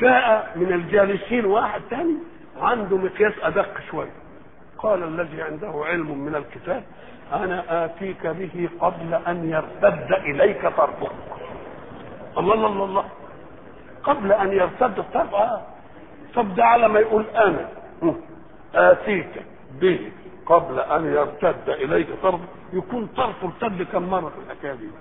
جاء من الجالسين واحد ثاني عنده مقياس ادق شويه قال الذي عنده علم من الكتاب انا اتيك به قبل ان يرتد اليك طرفك الله الله الله الله قبل ان يرتد الطرف اه طب ده على ما يقول انا اتيك به قبل ان يرتد اليك طرف يكون طرفه ارتد كم مره في الحكايه دي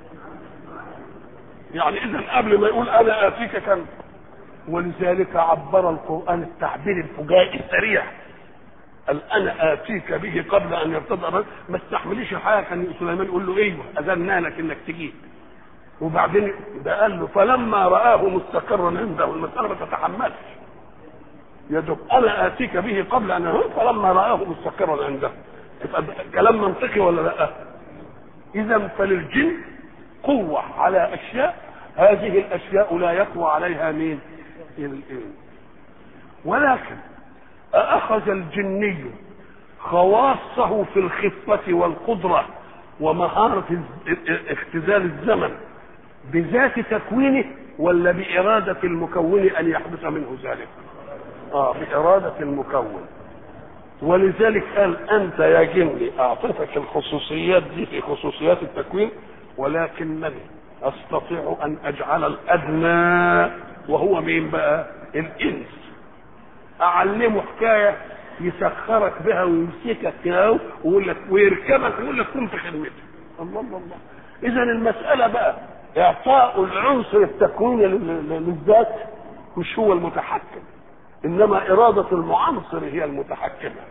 يعني اذا قبل ما يقول انا اتيك كان ولذلك عبر القران التعبير الفجائي السريع قال انا اتيك به قبل ان يرتد الرجل ما استحمليش حاجه كان سليمان يقول له ايوه اذنا لك انك تجيب وبعدين ده قال له فلما رآه مستقرا عنده المسألة ما تتحملش يدب أنا آتيك به قبل أن أهون فلما رآه مستقرا عنده يبقى كلام منطقي ولا لا؟ إذا فللجن قوة على أشياء هذه الأشياء لا يقوى عليها مين؟ الإنس ولكن أأخذ الجني خواصه في الخفة والقدرة ومهارة اختزال الزمن بذات تكوينه ولا بإرادة المكون أن يحدث منه ذلك آه بإرادة المكون ولذلك قال أنت يا جني أعطيتك الخصوصيات دي في خصوصيات التكوين ولكنني أستطيع أن أجعل الأدنى وهو مين بقى الإنس أعلمه حكاية يسخرك بها ويمسكك كده ويقول لك ويركبك ويقول لك كن في خدمتي الله الله الله إذا المسألة بقى اعطاء العنصر التكويني للذات مش هو المتحكم انما اراده المعنصر هي المتحكمه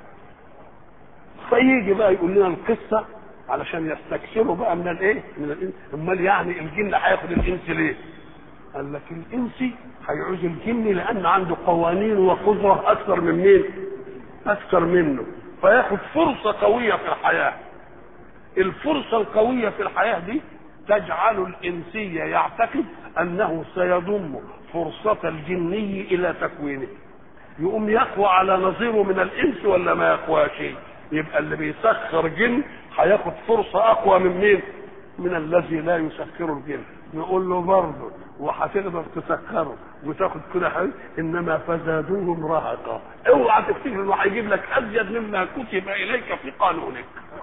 فيجي بقى يقول لنا القصه علشان يستكثروا بقى من الايه من الانس امال يعني الجن هياخد الانس ليه قال لك الانسي هيعوز الجن لان عنده قوانين وقدره اكثر من مين اكثر منه فياخد فرصه قويه في الحياه الفرصه القويه في الحياه دي تجعل الإنسي يعتقد أنه سيضم فرصة الجني إلى تكوينه يقوم يقوى على نظيره من الإنس ولا ما يقوى شيء يبقى اللي بيسخر جن هياخد فرصة أقوى من مين من الذي لا يسخر الجن نقول له برضه وهتقدر تسخره وتاخد كده حاجة انما فزادوهم رهقا اوعى تفتكر انه هيجيب لك ازيد مما كتب اليك في قانونك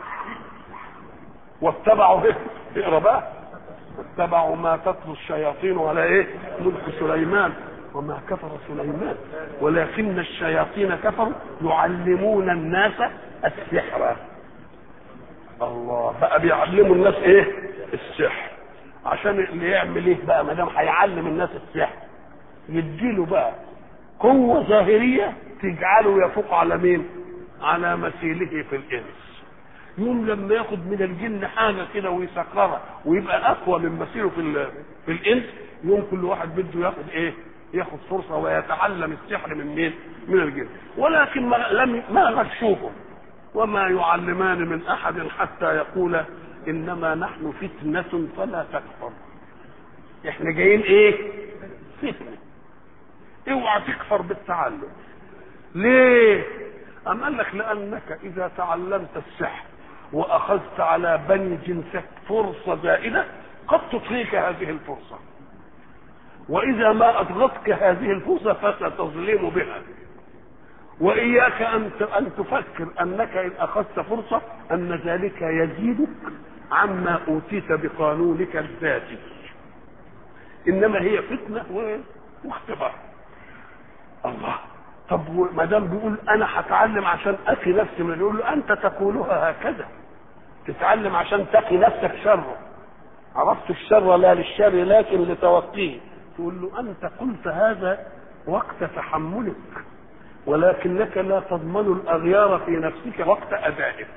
واتبعوا ايه اقرا بقى واتبعوا ما تتلو الشياطين على ايه ملك سليمان وما كفر سليمان ولكن الشياطين كفروا يعلمون الناس السحر الله بقى بيعلموا الناس ايه السحر عشان اللي يعمل ايه بقى ما دام هيعلم الناس السحر يديله بقى قوة ظاهرية تجعله يفوق على مين؟ على مثيله في الإنس. يوم لما ياخد من الجن حاجه كده ويسكرها ويبقى اقوى من مثيله في في الانس يوم كل واحد بده ياخد ايه؟ ياخد فرصه ويتعلم السحر من مين؟ من الجن ولكن ما لم ما غشوهم وما يعلمان من احد حتى يقول انما نحن فتنه فلا تكفر احنا جايين ايه؟ فتنه اوعى تكفر بالتعلم ليه؟ أم قال لك لأنك إذا تعلمت السحر واخذت على بني جنسك فرصه زائده قد تطغيك هذه الفرصه واذا ما اضغتك هذه الفرصه فستظلم بها واياك ان ان تفكر انك ان اخذت فرصه ان ذلك يزيدك عما اوتيت بقانونك الذاتي انما هي فتنه واختبار الله طب ما دام بيقول انا هتعلم عشان اقي نفسي من يقول له انت تقولها هكذا تتعلم عشان تقي نفسك شره عرفت الشر لا للشر لكن لتوقيه تقول له انت قلت هذا وقت تحملك ولكنك لا تضمن الاغيار في نفسك وقت ادائك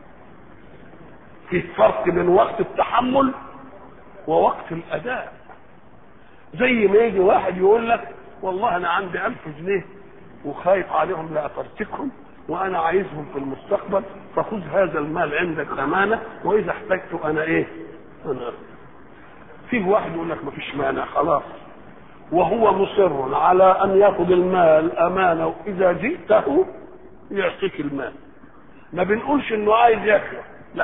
في فرق بين وقت التحمل ووقت الاداء زي ما يجي واحد يقول لك والله انا عندي ألف جنيه وخايف عليهم لأفرتكهم وأنا عايزهم في المستقبل فخذ هذا المال عندك أمانة وإذا احتجت أنا إيه؟ أنا فيه واحد يقول لك مفيش مانع خلاص وهو مصر على أن يأخذ المال أمانة وإذا جئته يعطيك المال ما بنقولش إنه عايز ياكله لا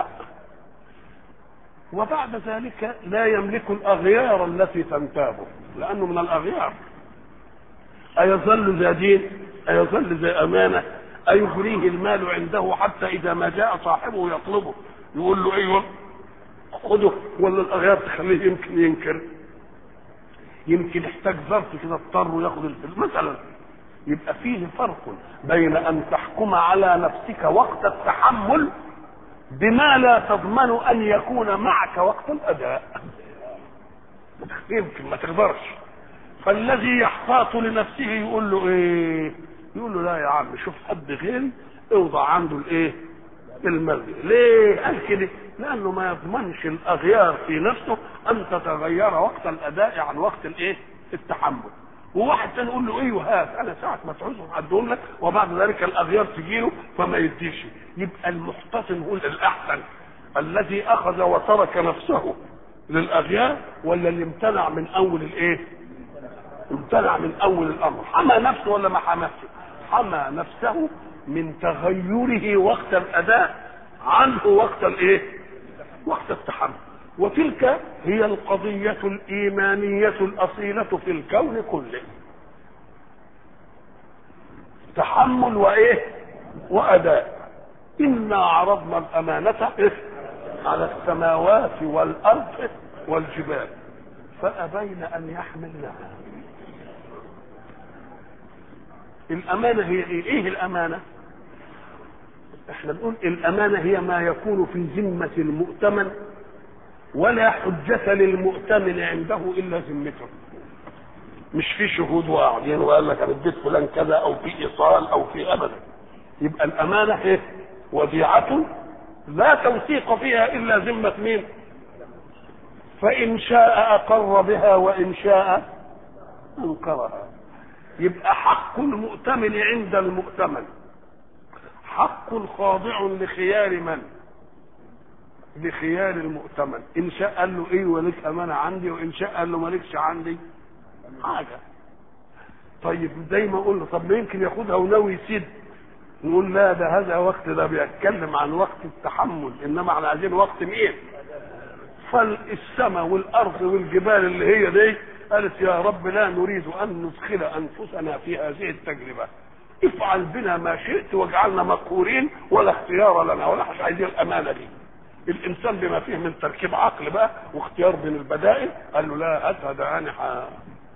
وبعد ذلك لا يملك الأغيار التي تنتابه لأنه من الأغيار أيظل ذا دين أيظل ذا أمانة أيغريه المال عنده حتى إذا ما جاء صاحبه يطلبه يقول له أيوه خده ولا الأغيار تخليه يمكن ينكر يمكن يحتاج ظرف كده اضطر وياخد الفلوس مثلا يبقى فيه فرق بين أن تحكم على نفسك وقت التحمل بما لا تضمن أن يكون معك وقت الأداء يمكن ما تقدرش فالذي يحتاط لنفسه يقول له ايه يقول له لا يا عم شوف حد غيري اوضع عنده الايه المرضي ليه قال كده لانه ما يضمنش الاغيار في نفسه ان تتغير وقت الاداء عن وقت الايه التحمل وواحد تاني يقول له ايوه هات انا ساعه ما تعوزهم ادهم لك وبعد ذلك الاغيار تجيله فما يديش يبقى المحتسن هو الاحسن الذي اخذ وترك نفسه للاغيار ولا اللي امتنع من اول الايه امتنع من اول الامر حمى نفسه ولا ما حمى نفسه حمى نفسه من تغيره وقت الاداء عنه وقت الايه وقت التحمل وتلك هي القضية الإيمانية الأصيلة في الكون كله تحمل وإيه وأداء إنا عرضنا الأمانة إيه؟ على السماوات والأرض والجبال فأبين أن يحملنها الأمانة هي إيه؟ إيه الأمانة؟ احنا بنقول الأمانة هي ما يكون في ذمة المؤتمن ولا حجة للمؤتمن عنده إلا ذمته مش في شهود وقاعدين وقال لك انا اديت فلان كذا او في ايصال او في ابدا يبقى الامانه ايه وديعه لا توثيق فيها الا ذمه مين فان شاء اقر بها وان شاء انكرها يبقى حق المؤتمن عند المؤتمن حق خاضع لخيار من لخيار المؤتمن ان شاء قال له ايه ولك امانه عندي وان شاء قال له مالكش عندي حاجه طيب زي ما قلنا طب ما يمكن ياخدها وناوي يسد نقول لا ده هذا وقت ده بيتكلم عن وقت التحمل انما احنا عايزين وقت مين فالسماء والارض والجبال اللي هي دي قالت يا رب لا نريد ان ندخل انفسنا في هذه التجربه افعل بنا ما شئت واجعلنا مقهورين ولا اختيار لنا ولا مش عايزين الامانه دي الانسان بما فيه من تركيب عقل بقى واختيار بين البدائل قال له لا هات هذا انا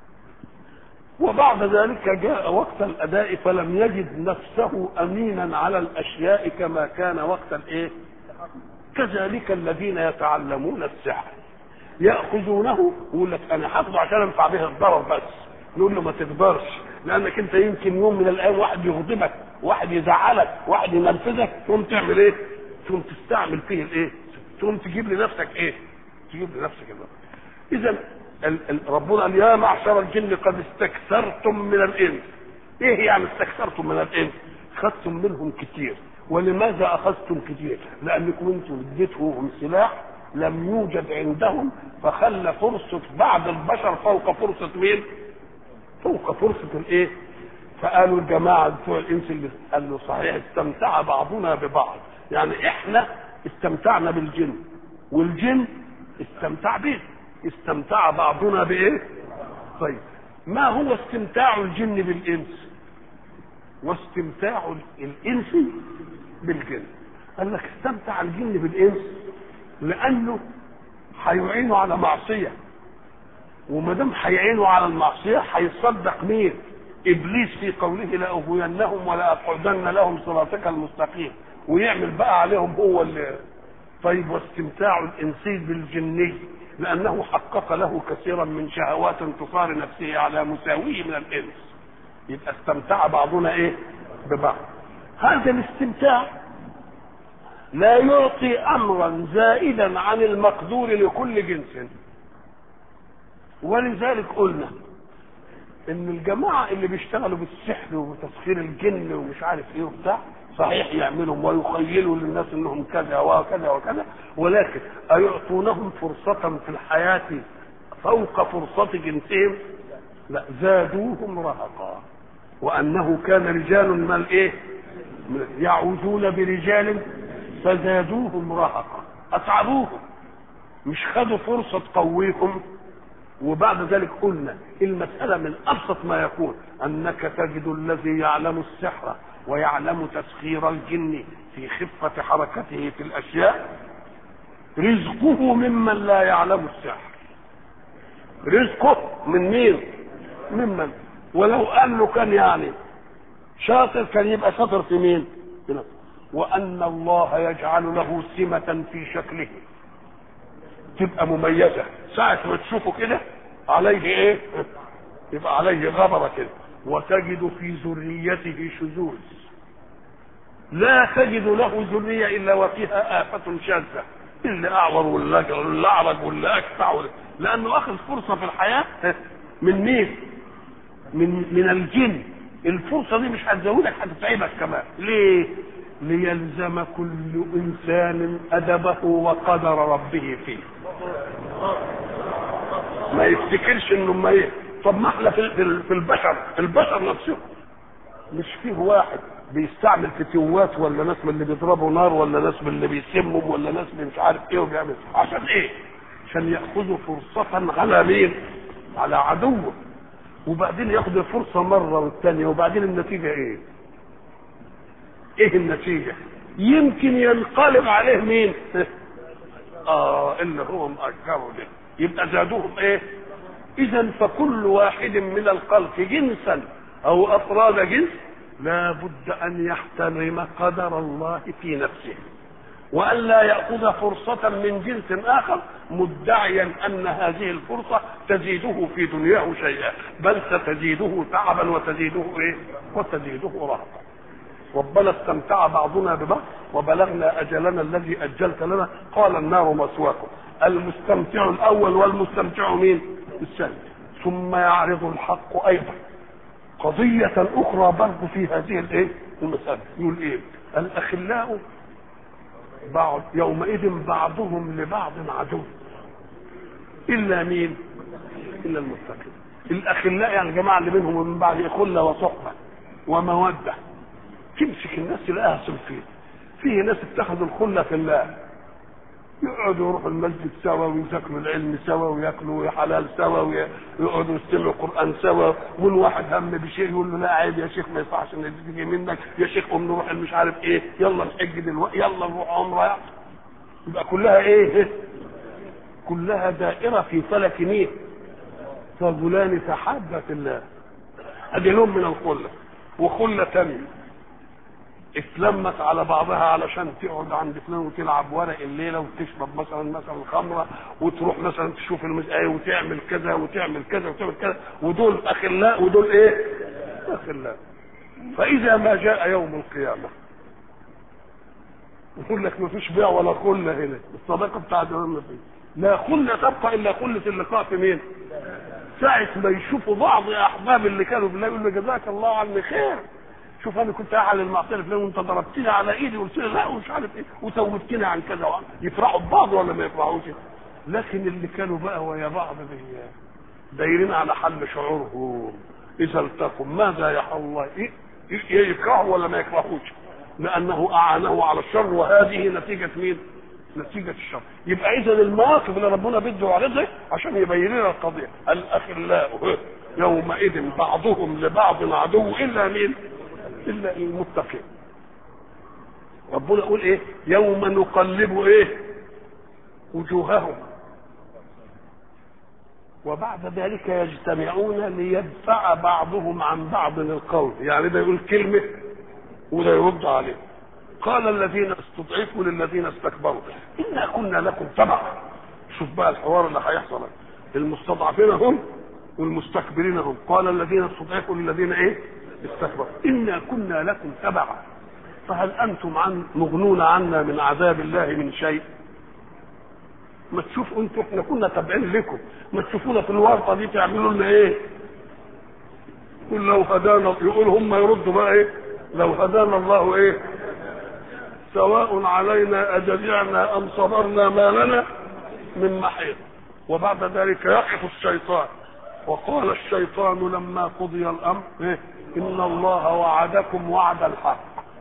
وبعد ذلك جاء وقت الاداء فلم يجد نفسه امينا على الاشياء كما كان وقت الايه كذلك الذين يتعلمون السحر ياخذونه يقول لك انا حافظه عشان انفع به الضرر بس نقول له ما تقدرش لانك انت يمكن يوم من الايام واحد يغضبك واحد يزعلك واحد ينرفزك تقوم تعمل ايه تقوم تستعمل فيه الايه تقوم تجيب لنفسك ايه تجيب لنفسك ايه اذا ربنا قال يا معشر الجن قد استكثرتم من الانس ايه يعني استكثرتم من الانس خدتم منهم كتير ولماذا اخذتم كتير لانكم انتم اديتهم سلاح لم يوجد عندهم فخلى فرصة بعض البشر فوق فرصة مين فوق فرصة الايه فقالوا الجماعة بتوع الانس اللي قال له صحيح استمتع بعضنا ببعض يعني احنا استمتعنا بالجن والجن استمتع بيه استمتع بعضنا بايه طيب ما هو استمتاع الجن بالانس واستمتاع الانس بالجن قال لك استمتع الجن بالانس لانه هيعينه على معصيه وما دام هيعينه على المعصيه هيصدق مين ابليس في قوله لاغوينهم ولا اقعدن لهم صراطك المستقيم ويعمل بقى عليهم هو اللي طيب واستمتاع الانسي بالجني لانه حقق له كثيرا من شهوات انتصار نفسه على مساويه من الانس يبقى استمتع بعضنا ايه ببعض هذا الاستمتاع لا يعطي امرا زائدا عن المقدور لكل جنس ولذلك قلنا ان الجماعه اللي بيشتغلوا بالسحر وتسخير الجن ومش عارف ايه وبتاع صحيح يعملهم ويخيلوا للناس انهم كذا وكذا وكذا ولكن ايعطونهم فرصة في الحياة فوق فرصة جنسهم لا زادوهم رهقا وانه كان رجال من الايه يعوذون برجال فزادوهم رهقا اتعبوهم مش خدوا فرصة تقويهم وبعد ذلك قلنا المسألة من أبسط ما يكون أنك تجد الذي يعلم السحر ويعلم تسخير الجن في خفة حركته في الأشياء رزقه ممن لا يعلم السحر رزقه من مين ممن ولو انه كان يعني شاطر كان يبقى شاطر في مين في نفسه وان الله يجعل له سمة في شكله تبقى مميزة ساعة ما تشوفه كده عليه ايه يبقى عليه غبرة كده وتجد في ذريته شذوذ لا تجد له ذرية إلا وفيها آفة شاذة اللي أعور واللي أعرج واللي أكفع لأنه أخذ فرصة في الحياة من مين؟ من من الجن الفرصة دي مش هتزودك هتتعبك كمان ليه؟ ليلزم كل إنسان أدبه وقدر ربه فيه ما يفتكرش انه ما ي... طب ما احنا في في البشر البشر نفسهم مش فيه واحد بيستعمل فتوات ولا ناس من اللي بيضربوا نار ولا ناس من اللي بيسموا ولا ناس من مش عارف ايه وبيعمل عشان ايه؟ عشان ياخذوا فرصة على مين؟ على عدوه وبعدين ياخد الفرصة مرة والثانية وبعدين النتيجة ايه؟ ايه النتيجة؟ يمكن ينقلب عليه مين؟ اه اللي هو مأجره ده يبقى زادوهم ايه؟ اذا فكل واحد من الخلق جنسا او افراد جنس لا بد ان يحترم قدر الله في نفسه وان لا ياخذ فرصه من جنس اخر مدعيا ان هذه الفرصه تزيده في دنياه شيئا بل ستزيده تعبا وتزيده ايه وتزيده رهقا ربنا استمتع بعضنا ببعض وبلغنا اجلنا الذي اجلت لنا قال النار مثواكم المستمتع الاول والمستمتع مين الثاني ثم يعرض الحق ايضا قضية أخرى برضه في هذه الإيه؟ المسألة يقول إيه؟ الأخلاء بعض يومئذ بعضهم لبعض عدو إلا مين؟ إلا المتقين الأخلاء يعني الجماعة اللي بينهم ومن بعض خلة وصحبة ومودة تمسك الناس تلاقيها صنفين فيه ناس اتخذوا الخلة في الله يقعدوا يروحوا المسجد سوا ويذاكروا العلم سوا وياكلوا حلال سوا ويقعدوا يستمعوا قران سوا والواحد هم بشيء يقول له لا عيب يا شيخ ما يصحش ان تيجي منك يا شيخ قوم نروح مش عارف ايه يلا نحج دلوقتي يلا نروح عمره يبقى كلها ايه كلها دائره في فلك مين رجلان تحابا في الله ادي لون من الخله وخله ثانيه اتلمت على بعضها علشان تقعد عند فلان وتلعب ورق الليله وتشرب مثلا مثلا خمره وتروح مثلا تشوف المسألة وتعمل كذا وتعمل كذا وتعمل كذا ودول اخلاء ودول ايه؟ اخلاء فاذا ما جاء يوم القيامه يقول لك ما فيش بيع ولا خله هنا الصداقه بتاعت ما فيش لا خله تبقى الا خله اللقاء في مين؟ ساعة ما يشوفوا بعض احباب اللي كانوا بالله يقول له جزاك الله عني خير شوف انا كنت اعلى المعصيه فلان وانت ضربتني على ايدي وقلت لي لا ومش عارف ايه وتوبتني عن كذا وعن يفرحوا ببعض ولا ما يفرحوش لكن اللي كانوا بقى ويا بعض دايرين على حل شعورهم اذا التقوا ماذا يا الله إيه؟ يكرهوا ولا ما يكرهوش لانه اعانه على الشر وهذه نتيجه مين؟ نتيجة الشر يبقى إذا المواقف اللي ربنا بده يعرضها عشان يبين لنا القضية الأخلاء يومئذ بعضهم لبعض عدو إلا مين؟ الا المتقين ربنا يقول ايه يوم نقلب ايه وجوههم وبعد ذلك يجتمعون ليدفع بعضهم عن بعض القول يعني ده يقول كلمة وده يرد عليه قال الذين استضعفوا للذين استكبروا إنا كنا لكم تبعا شوف بقى الحوار اللي هيحصل المستضعفين هم والمستكبرين هم قال الذين استضعفوا للذين ايه استكبر إنا كنا لكم تبعا فهل أنتم عن مغنون عنا من عذاب الله من شيء ما تشوفوا انتوا احنا كنا تابعين لكم ما تشوفونا في الورطه دي تعملوا لنا ايه قل لو هدانا يقول هم يردوا بقى ايه لو هدانا الله ايه سواء علينا اجزعنا ام صبرنا ما لنا من محيط وبعد ذلك يقف الشيطان وقال الشيطان لما قضي الامر إيه؟ ان الله وعدكم وعد الحق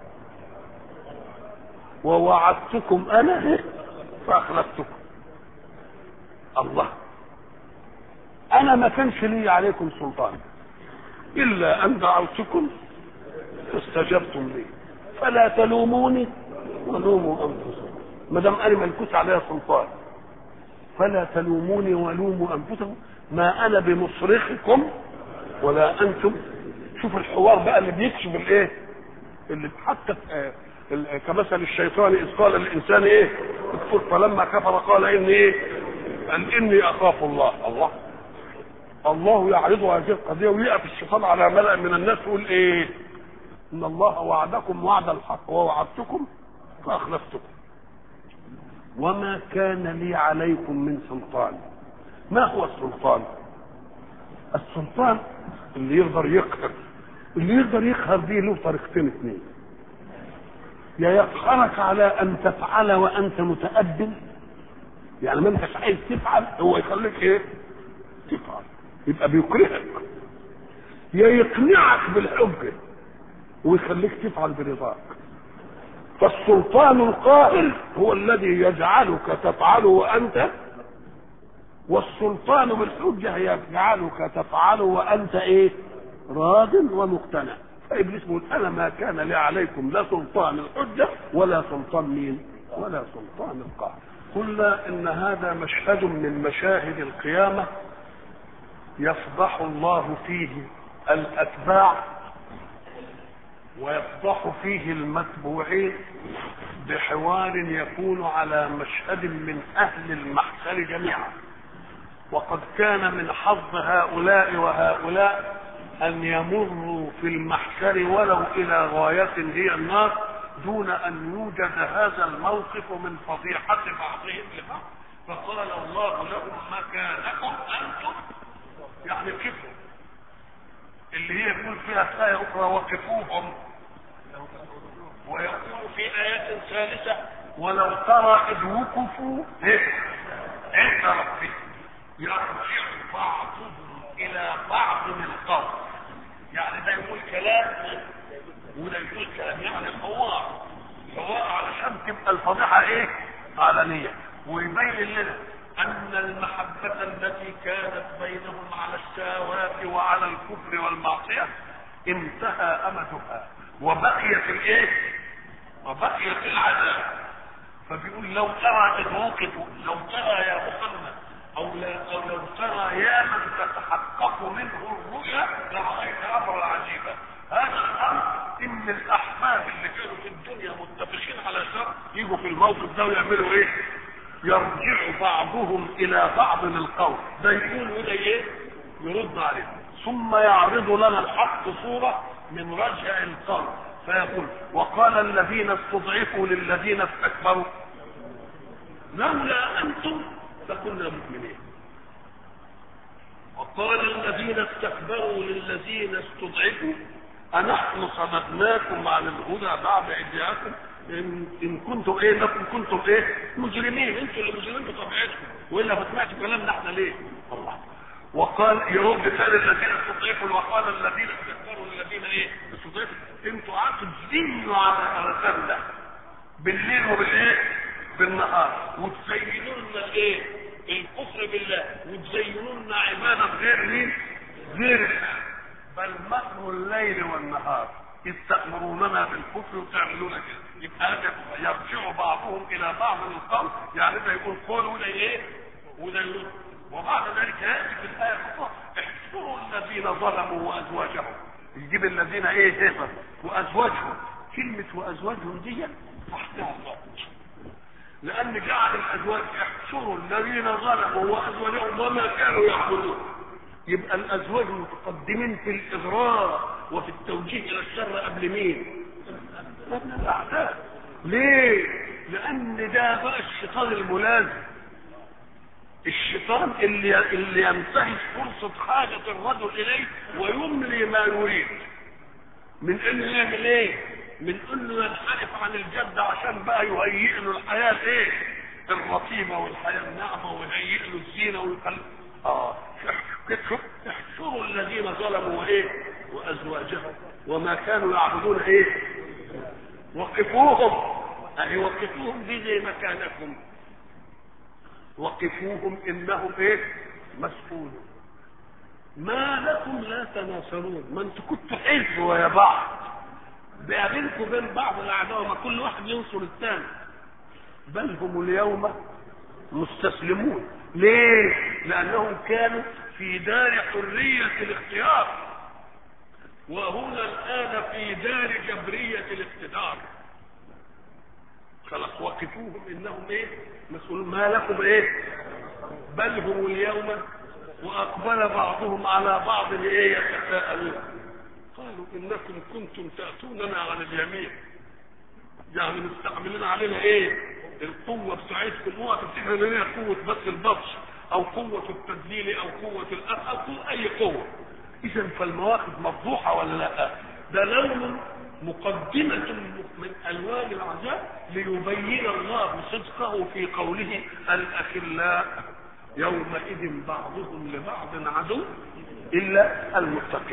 ووعدتكم انا إيه؟ فاخلفتكم الله انا ما كانش لي عليكم سلطان الا ان دعوتكم فاستجبتم لي فلا تلوموني ولوموا انفسكم ما دام انا ملكوس عليها سلطان فلا تلوموني ولوموا انفسكم ما انا بمصرخكم ولا انتم شوف الحوار بقى اللي بيكشف الايه اللي حتى آه، ال- كمثل الشيطان اذ قال للانسان ايه اكفر فلما كفر قال اني ايه قال اني اخاف الله الله الله يعرض هذه القضيه ويقف الشيطان على ملأ من الناس يقول ايه ان الله وعدكم وعد الحق ووعدتكم فاخلفتكم وما كان لي عليكم من سلطان ما هو السلطان السلطان اللي يقدر يقهر اللي يقدر يقهر دي له طريقتين اثنين يا يقهرك على ان تفعل وانت متأدب يعني ما انتش عايز تفعل هو يخليك ايه تفعل يبقى بيكرهك يا يقنعك بالحجه ويخليك تفعل برضاك فالسلطان القاهر هو الذي يجعلك تفعل وانت والسلطان بالحجه يجعلك تفعل وانت ايه راض ومقتنع فابليس يقول انا ما كان لي عليكم لا سلطان الحجه ولا سلطان مين ولا سلطان القهر قلنا ان هذا مشهد من مشاهد القيامه يفضح الله فيه الاتباع ويفضح فيه المتبوعين بحوار يكون على مشهد من اهل المحشر جميعا وقد كان من حظ هؤلاء وهؤلاء ان يمروا في المحشر ولو الى غايه هي النار دون ان يوجد هذا الموقف من فضيحه بعضهم لبعض فقال الله لهم مكانكم انتم يعني كفوا اللي هي يقول فيها في آية أخرى وقفوهم ويقول في آيات ثالثة ولو ترى إذ وقفوا إيه؟ عند ربهم يرجع بعضهم إلى بعض القول يعني ده يقول كلام وده يقول كلام يعني حوار حوار علشان تبقى الفضيحة إيه؟ علنية ويبين لنا أن المحبة التي كانت بينهم على الشهوات وعلى الكفر والمعصية انتهى أمدها وبقيت الإيه؟ وبقيت العذاب فبيقول لو ترى إذ وقفوا لو ترى يا محمد أو, لا أو لو ترى يا من تتحقق منه الرؤيا لرأيت أمرا عجيبا هذا الأمر إن الأحباب اللي كانوا في الدنيا متفقين على شر يجوا في الموقف ده ويعملوا إيه؟ يرجع بعضهم الى بعض القول ده يقول وده ايه يرد عليه ثم يعرض لنا الحق صورة من رجع القول فيقول وقال الذين استضعفوا للذين استكبروا لولا انتم لكنا مؤمنين وقال الذين استكبروا للذين استضعفوا أنحن صددناكم عن الهدى بعد إجياكم إن, إن كنتم إيه لكم كنتم إيه مجرمين أنتم اللي مجرمين بطبيعتكم وإلا ما سمعتوا كلامنا إحنا ليه؟ الله وقال يرد ثاني الذين استضعفوا وقال الذين استكبروا للذين إيه استضعفوا أنتوا قعدتوا تزنوا على الرسام ده بالليل وبالإيه؟ بالنهار وتزينوا لنا الإيه؟ الكفر بالله وتزينوا لنا عبادة غير مين؟ غير الله بل مكر الليل والنهار إذ تأمروننا بالكفر وتعملون كده يبقى هذا يرجع بعضهم إلى بعض القول يعني ده يقول قول وده إيه وده يقول وبعد ذلك يأتي في الآية الأخرى احشروا الذين ظلموا وأزواجهم يجيب الذين إيه هبر وأزواجهم كلمة وأزواجهم دي تحتها ضبط لأن جعل الأزواج يحشروا الذين ظلموا وأزواجهم وما كانوا يعبدون يبقى الازواج متقدمين في الاغراء وفي التوجيه الى الشر قبل مين؟ قبل الاعداء ليه؟ لان ده بقى الشيطان الملازم الشيطان اللي اللي ينتهز فرصه حاجه الرجل اليه ويملي ما يريد من انه يعمل ايه؟ من انه ينحرف عن الجد عشان بقى يهيئ له الحياه الايه؟ الرطيبه والحياه الناعمه ويهيئ له الزينه ويقل اه احشروا الذين ظلموا وايه وازواجهم وما كانوا يعبدون ايه وقفوهم اي وقفوهم دي زي مكانكم وقفوهم انهم ايه مسؤولون ما لكم لا تناصرون ما انتوا كنتوا حزب ويا بعض بينكم بين بعض الاعداء ما كل واحد ينصر الثاني بل هم اليوم مستسلمون ليه لانهم كانوا في دار حريه الاختيار وهنا الان في دار جبريه الاقتدار خلاص وقفوهم انهم ايه مسؤولون ما لكم ايه بل هم اليوم واقبل بعضهم على بعض ايه يتساءلون قالوا انكم كنتم تاتوننا على اليمين يعني مستعملين علينا ايه القوه بتاعتكم اوعى تفتكروا ان هي قوه بس البطش او قوه التدليل او قوه الأب او قوة اي قوه اذا فالمواقف مفضوحه ولا لا ده لون مقدمة من ألوان العذاب ليبين الله صدقه في قوله الأخلاء يومئذ بعضهم لبعض عدو إلا المتقين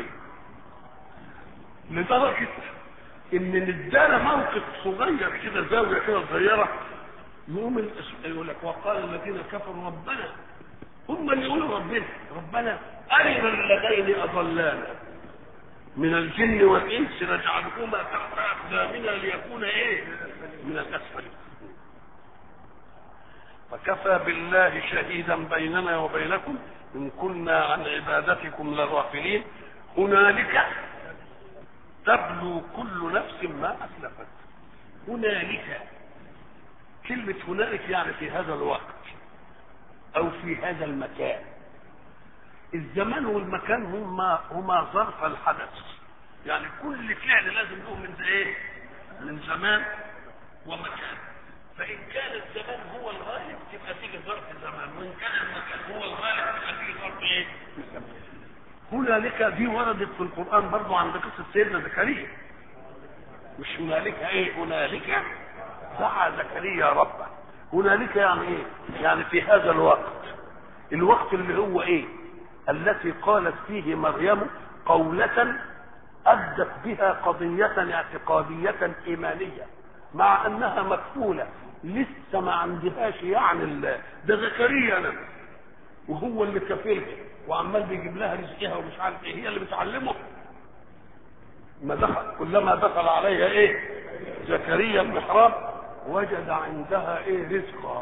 لدرجة إن ندانا موقف صغير كده زاوية كده صغيرة يوم الأس- يقول لك وقال الذين كفروا ربنا هم اللي يقولوا ربنا ربنا أرنا اللذين أضلانا من الجن والإنس نجعلهما تحت أقدامنا ليكون إيه من الأسفل فكفى بالله شهيدا بيننا وبينكم إن كنا عن عبادتكم لغافلين هنالك تبلو كل نفس ما أسلفت هنالك كلمة هنالك يعني في هذا الوقت أو في هذا المكان الزمان والمكان هما هما ظرف الحدث يعني كل فعل لازم له من ايه من زمان ومكان فان كان الزمان هو الغالب تبقى تيجي ظرف الزمان وان كان المكان هو الغالب تبقى تيجي ظرف ايه هنالك دي وردت في القران برضو عند قصه سيدنا زكريا مش هنالك ايه هنالك دعا زكريا ربه هنالك يعني ايه يعني في هذا الوقت الوقت اللي هو ايه التي قالت فيه مريم قولة أدت بها قضية اعتقادية إيمانية مع أنها مكفولة لسه ما عندهاش يعني الله ده زكريا نفسه وهو اللي كفيلها وعمال بيجيب لها رزقها ومش عارف ايه هي اللي بتعلمه ما دخل كلما دخل عليها ايه زكريا المحراب وجد عندها ايه رزقا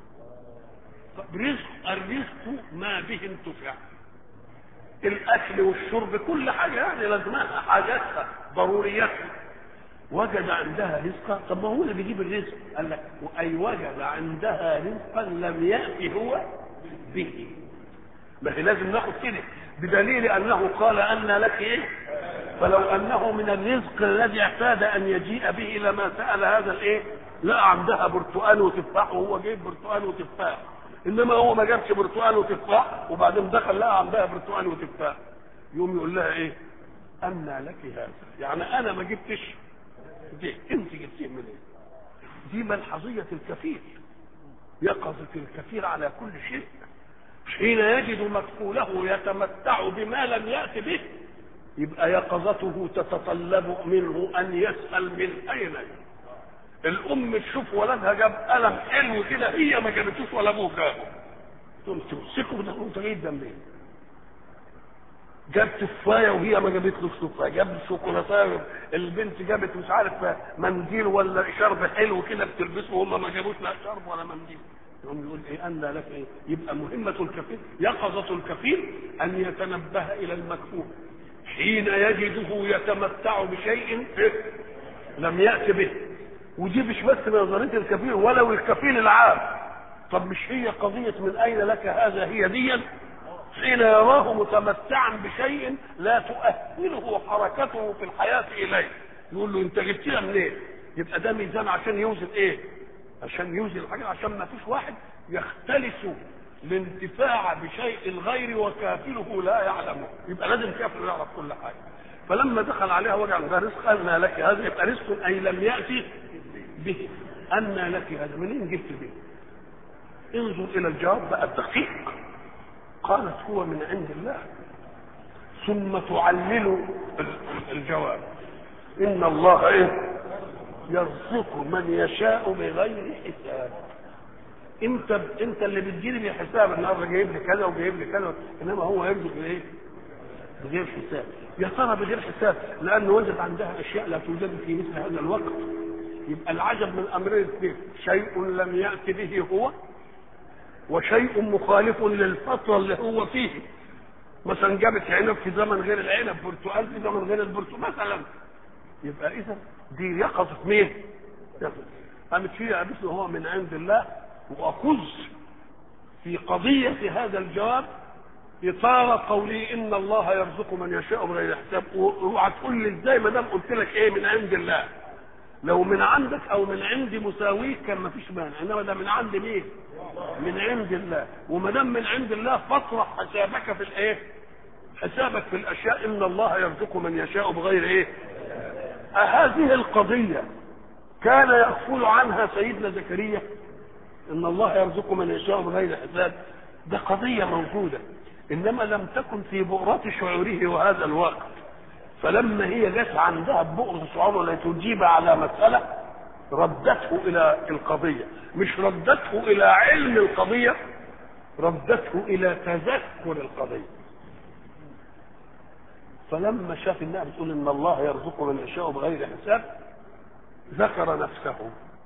طب رزق الرزق ما به انتفع الاكل والشرب كل حاجه يعني لازمها حاجاتها ضرورياتها وجد عندها رزقا طب ما هو اللي بيجيب الرزق قال لك اي وجد عندها رزقا لم ياتي هو به ما هي لازم ناخد كده بدليل انه قال ان لك ايه فلو انه من الرزق الذي اعتاد ان يجيء به لما سال هذا الايه لا عندها برتقال وتفاح وهو جايب برتقال وتفاح انما هو ما جابش برتقال وتفاح وبعدين دخل لقى عندها برتقال وتفاح يقوم يقول لها ايه أن لك هذا يعني انا ما جبتش دي انت جبتيه من ايه دي ملحظية الكفيل يقظة الكفيل على كل شيء حين يجد مكفوله يتمتع بما لم يأت به يبقى يقظته تتطلب منه ان يسأل من اين الام تشوف ولدها جاب قلم حلو كده هي ما جابتوش ولا ابوه جابه تقوم تمسكه ده انت جدا منين جاب تفايه وهي ما جابتلوش تفايه جاب شوكولاته البنت جابت مش عارف منديل ولا شرب حلو كده بتلبسه وهم ما جابوش لا شرب ولا منديل يقوم يقول ايه ان لك ايه يبقى مهمه الكفيل يقظه الكفيل ان يتنبه الى المكفول حين يجده يتمتع بشيء لم يأت به ودي مش بس نظريه الكفيل ولو الكفيل العام طب مش هي قضيه من اين لك هذا هي ديا حين يراه متمتعا بشيء لا تؤهله حركته في الحياه اليه يقول له انت جبتها منين يبقى ده ميزان عشان يوزن ايه عشان يوزن الحاجه عشان ما فيش واحد يختلس الانتفاع بشيء الغير وكافله لا يعلمه يبقى لازم كافله يعرف كل حاجه فلما دخل عليها وجع عندها رزق أن لك هذا يبقى رزق أي لم يأتي به أن لك هذا منين جبت به انظر إلى الجواب بقى الدقيق قالت هو من عند الله ثم تعلل الجواب إن الله إيه يرزق من يشاء بغير حساب انت انت اللي بتجيلي بحساب النهارده جايب لي كذا وجايب لي كذا انما هو يرزق بايه؟ بغير حساب يا ترى بغير حساب لأن وجد عندها أشياء لا توجد في مثل هذا الوقت يبقى العجب من أمرين اثنين شيء لم يأت به هو وشيء مخالف للفترة اللي هو فيه مثلا جابت عنب في زمن غير العنب برتقال في زمن غير البرتقال مثلا يبقى اذا دي يقظة مين؟ قامت فيها مثل هو من عند الله واخذ في قضية هذا الجواب إطار قولي إن الله يرزق من يشاء بغير حساب اوعى تقول لي إزاي ما دام قلت لك إيه من عند الله لو من عندك أو من عند مساويك كان ما فيش مانع إنما ده من عند مين؟ من عند الله وما دام من عند الله فاطرح حسابك في الإيه؟ حسابك في الأشياء إن الله يرزق من يشاء بغير إيه؟ هذه القضية كان يغفل عنها سيدنا زكريا ان الله يرزق من يشاء بغير حساب ده قضية موجودة انما لم تكن في بؤرة شعوره وهذا الوقت فلما هي جت عندها بؤرة شعوره لتجيب على مسألة ردته الى القضية مش ردته الى علم القضية ردته الى تذكر القضية فلما شاف انها بتقول ان الله يرزق من يشاء بغير حساب ذكر نفسه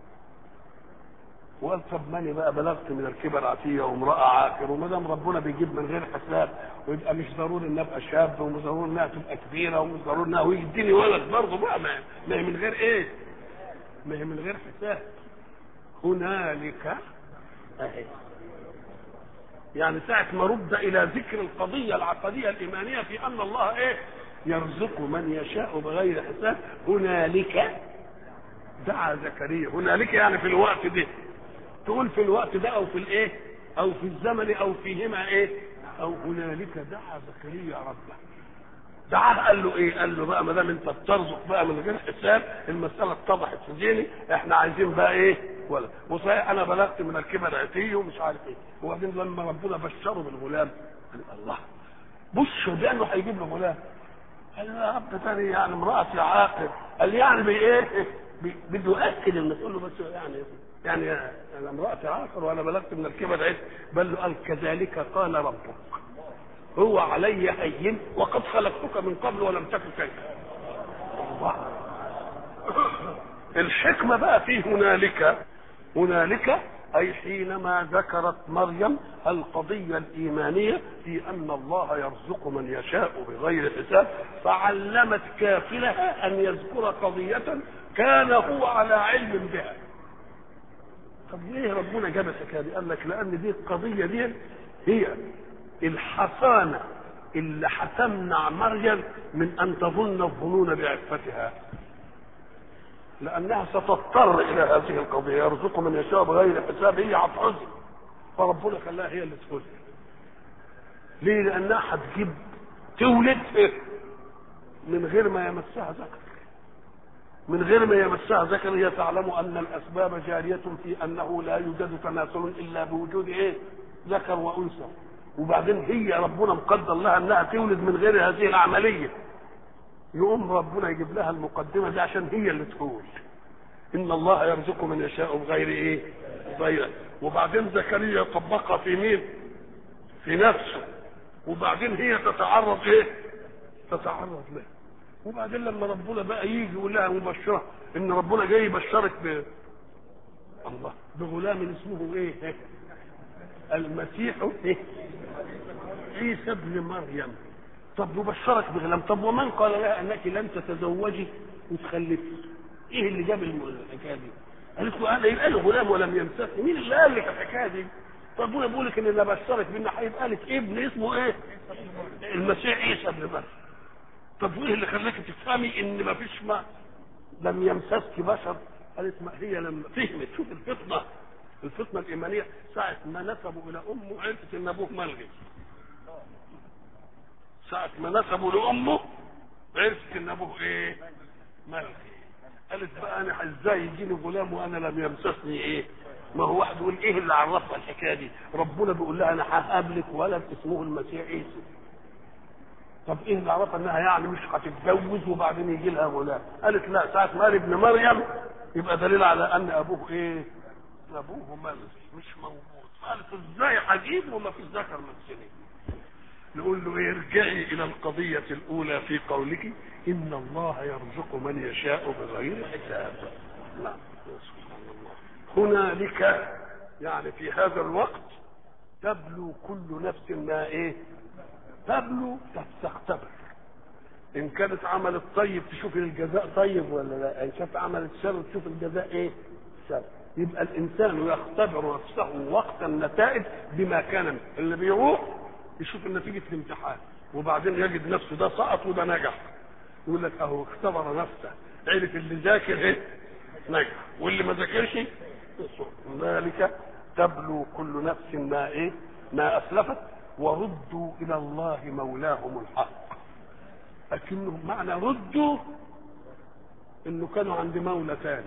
وقال طب ماني بقى بلغت من الكبر عتيه وامراه عاقر وما دام ربنا بيجيب من غير حساب ويبقى مش ضروري ان ابقى شاب ومش ضروري انها تبقى كبيره ومش ضروري انها ويديني ولد برضه بقى ما ما هي من غير ايه؟ ما هي من غير حساب هنالك أهي. يعني ساعة ما رد إلى ذكر القضية العقدية الإيمانية في أن الله إيه؟ يرزق من يشاء بغير حساب هنالك دعا زكريا هنالك يعني في الوقت ده تقول في الوقت ده او في الايه او في الزمن او فيهما ايه او هنالك دعا زكريا ربه دعاه قال له ايه قال له بقى ما دام انت بترزق بقى من غير حساب المساله اتضحت في ذهني احنا عايزين بقى ايه ولا وصحيح انا بلغت من الكبر عتيه ومش عارف ايه وبعدين لما ربنا بشره بالغلام قال الله بشر بانه هيجيب له غلام قال له يا رب تاني يعني امرأتي عاقل قال يعني بايه بده ياكد ان تقول له بس يعني يعني انا امرأتي عاقر وانا بلغت من الكبر عيد بل له قال كذلك قال ربك هو علي هين وقد خلقتك من قبل ولم تكن شيئا الله الحكمه بقى في هنالك هنالك اي حينما ذكرت مريم القضيه الايمانيه في ان الله يرزق من يشاء بغير حساب فعلمت كافلها ان يذكر قضيه كان هو على علم بها طب ليه ربنا جاب الحكايه دي؟ قال لك لان دي القضيه دي هي الحصانه اللي هتمنع مريم من ان تظن الظنون بعفتها لانها ستضطر الى هذه القضيه يرزق من يشاء بغير حساب هي هتحزن فربنا خلاها هي اللي تحزن ليه؟ لانها هتجيب تولد من غير ما يمسها ذكر من غير ما يمسها ذكر هي تعلم ان الاسباب جاريه في انه لا يوجد تناسل الا بوجود ايه؟ ذكر وانثى وبعدين هي ربنا مقدر لها انها تولد من غير هذه العمليه يقوم ربنا يجيب لها المقدمه دي عشان هي اللي تقول ان الله يرزق من يشاء بغير ايه؟ بغير وبعدين زكريا طبقها في مين؟ في نفسه وبعدين هي تتعرض ايه؟ تتعرض له وبعدين لما ربنا بقى يجي يقول لها مبشره ان ربنا جاي يبشرك ب الله بغلام اسمه ايه؟ المسيح إيه؟ عيسى ابن مريم طب يبشرك بغلام طب ومن قال لها انك لن تتزوجي وتخلفي؟ ايه اللي جاب الحكايه دي؟ قالت له انا يبقى له غلام ولم يمسسني مين اللي قال لك الحكايه دي؟ ربنا بيقول لك ان اللي بشرك بان هيبقى لك ابن اسمه ايه؟ المسيح عيسى ابن مريم طب وايه اللي خلاك تفهمي ان ما فيش ما لم يمسسك بشر قالت ما هي لما فهمت شوف الفطنه الفطنه الايمانيه ساعه ما نسبوا الى امه عرفت ان ابوه ملغي ساعه ما نسبوا لامه عرفت ان ابوه ايه ملغي قالت بقى انا ازاي يجيني غلام وانا لم يمسسني ايه ما هو واحد يقول ايه اللي عرفها الحكايه دي ربنا بيقول لها انا هقابلك ولد اسمه المسيح عيسى طب ايه اللي عرفها انها يعني مش هتتجوز وبعدين يجي لها غلام قالت لا ساعه ما قال ابن مريم يبقى دليل على ان ابوه ايه ابوه ملك مش موجود قالت ازاي هجيب وما فيش ذكر من سنين نقول له ايه ارجعي الى القضية الاولى في قولك ان الله يرزق من يشاء بغير حساب نعم سبحان الله هنالك يعني في هذا الوقت تبلو كل نفس ما ايه تبلو تستختبر ان كانت عملت طيب تشوف الجزاء طيب ولا لا ان كانت عملت شر تشوف الجزاء ايه شر يبقى الانسان يختبر نفسه وقت النتائج بما كان اللي بيروح يشوف نتيجه الامتحان وبعدين يجد نفسه ده سقط وده نجح يقول لك اهو اختبر نفسه عرف اللي ذاكر ايه نجح واللي ما ذاكرش ذلك تبلو كل نفس ما ايه ما اسلفت وردوا الى الله مولاهم الحق لكنه معنى ردوا انه كانوا عند مولى ثاني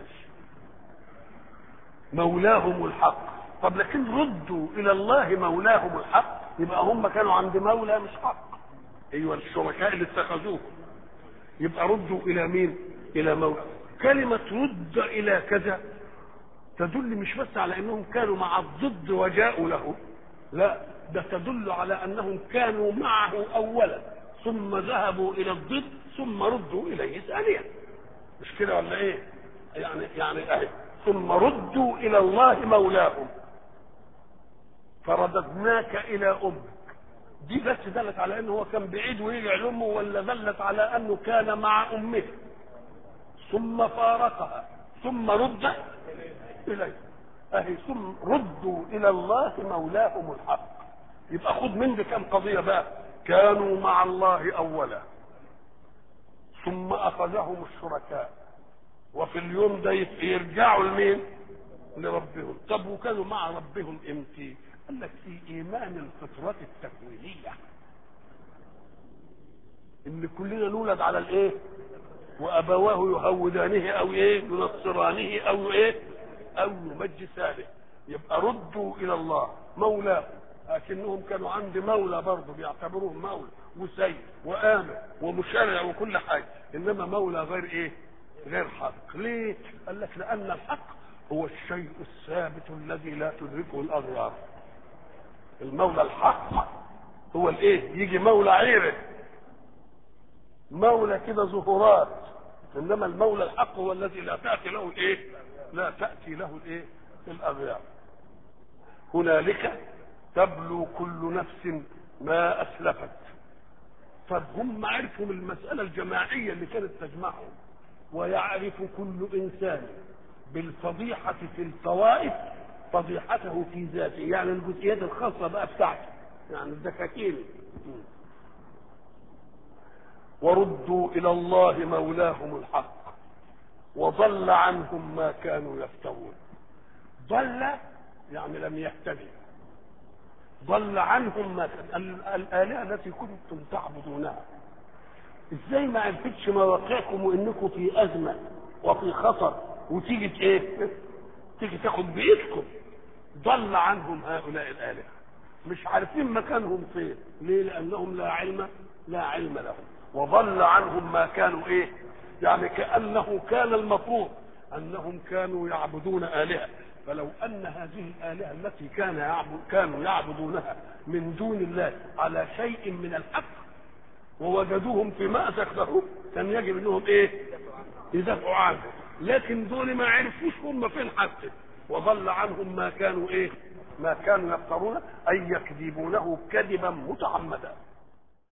مولاهم الحق طب لكن ردوا الى الله مولاهم الحق يبقى هم كانوا عند مولى مش حق ايوه الشركاء اللي اتخذوه يبقى ردوا الى مين الى مولى كلمة رد الى كذا تدل مش بس على انهم كانوا مع الضد وجاءوا له لا ده تدل على انهم كانوا معه اولا ثم ذهبوا الى الضد ثم ردوا اليه ثانيا مش كده ولا ايه يعني يعني اهي ثم ردوا الى الله مولاهم فرددناك الى امك دي بس دلت على انه هو كان بعيد ويرجع لامه ولا دلت على انه كان مع امه ثم فارقها ثم رد اليه اهي ثم ردوا الى الله مولاهم الحق يبقى خد من دي كام قضيه بقى كانوا مع الله اولا ثم اخذهم الشركاء وفي اليوم ده يرجعوا لمين لربهم طب وكانوا مع ربهم امتى قال لك في ايمان الفطرة التكوينية ان كلنا نولد على الايه وابواه يهودانه او ايه ينصرانه او ايه او يمجسانه يبقى ردوا الى الله مولاه لكنهم كانوا عند مولى برضه بيعتبروه مولى وسيد وامن ومشرع وكل حاجه انما مولى غير ايه غير حق ليه قال لك لان الحق هو الشيء الثابت الذي لا تدركه الاغيار المولى الحق هو الايه يجي مولى عيره مولى كده ظهورات انما المولى الحق هو الذي لا تاتي له الايه لا تاتي له الايه الاغيار هنالك تبلو كل نفس ما اسلفت طب هم عرفوا من المساله الجماعيه اللي كانت تجمعهم ويعرف كل انسان بالفضيحه في الطوائف فضيحته في ذاته يعني الجزئيات الخاصه بقى بتاعته يعني الدكاكين وردوا الى الله مولاهم الحق وضل عنهم ما كانوا يفترون ضل يعني لم يهتدي ضل عنهم ما كان الالهه التي كنتم تعبدونها ازاي ما عرفتش مواقعكم وانكم في ازمه وفي خطر وتيجي ايه تيجي تاخد بايدكم ضل عنهم هؤلاء الالهه مش عارفين مكانهم فين ليه لانهم لا علم لا علم لهم وضل عنهم ما كانوا ايه يعني كانه كان المفروض انهم كانوا يعبدون الهه فلو ان هذه الالهه التي كان يعبد كانوا يعبدونها من دون الله على شيء من الحق ووجدوهم في مأزق له كان يجب انهم ايه يدافعوا عنه لكن دول ما عرفوش هم فين حتى وضل عنهم ما كانوا ايه ما كانوا يفترون اي يكذبونه كذبا متعمدا